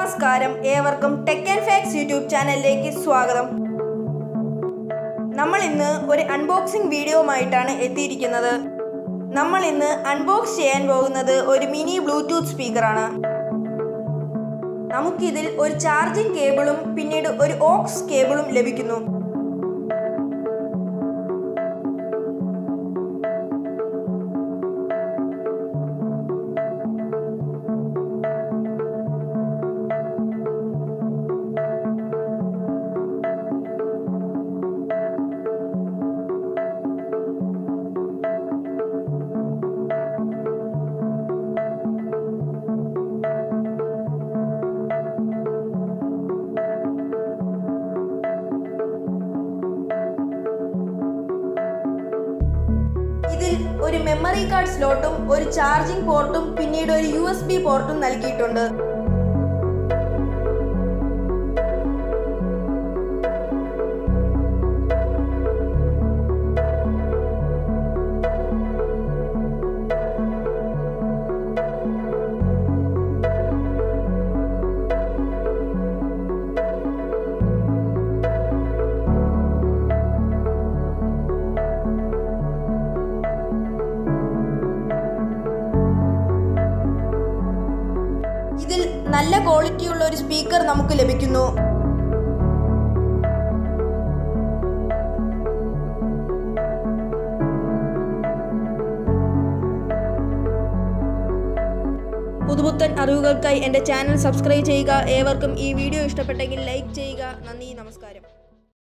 നമസ്കാരം ഏവർക്കും tech and fax YouTube ചാനലിലേക്ക് സ്വാഗതം നമ്മൾ ഇന്ന് ഒരു അൺബോക്സിംഗ് വീഡിയോയുമായിട്ടാണ് എത്തിയിരിക്കുന്നത് നമ്മൾ ഇന്ന് അൺബോക്സ് ചെയ്യാൻ പോകുന്നത് ഒരു മിനി ബ്ലൂടൂത്ത് സ്പീക്കറാണ് നമുക്കിതിൽ ഒരു ചാർജിംഗ് കേബിളും പിന്നീട് ഒരു ഓക്സ് കേബിളും ലഭിക്കുന്നു ഇതിൽ ഒരു മെമ്മറി കാർഡ് സ്ലോട്ടും ഒരു ചാർജിംഗ് പോർട്ടും പിന്നീട് ഒരു യു എസ് ബി പോർട്ടും നൽകിയിട്ടുണ്ട് ഇതിൽ നല്ല ക്വാളിറ്റിയുള്ള ഒരു സ്പീക്കർ നമുക്ക് ലഭിക്കുന്നു പുതുപുത്തൻ അറിവുകൾക്കായി എൻ്റെ ചാനൽ സബ്സ്ക്രൈബ് ചെയ്യുക ഏവർക്കും ഈ വീഡിയോ ഇഷ്ടപ്പെട്ടെങ്കിൽ ലൈക്ക് ചെയ്യുക നന്ദി നമസ്കാരം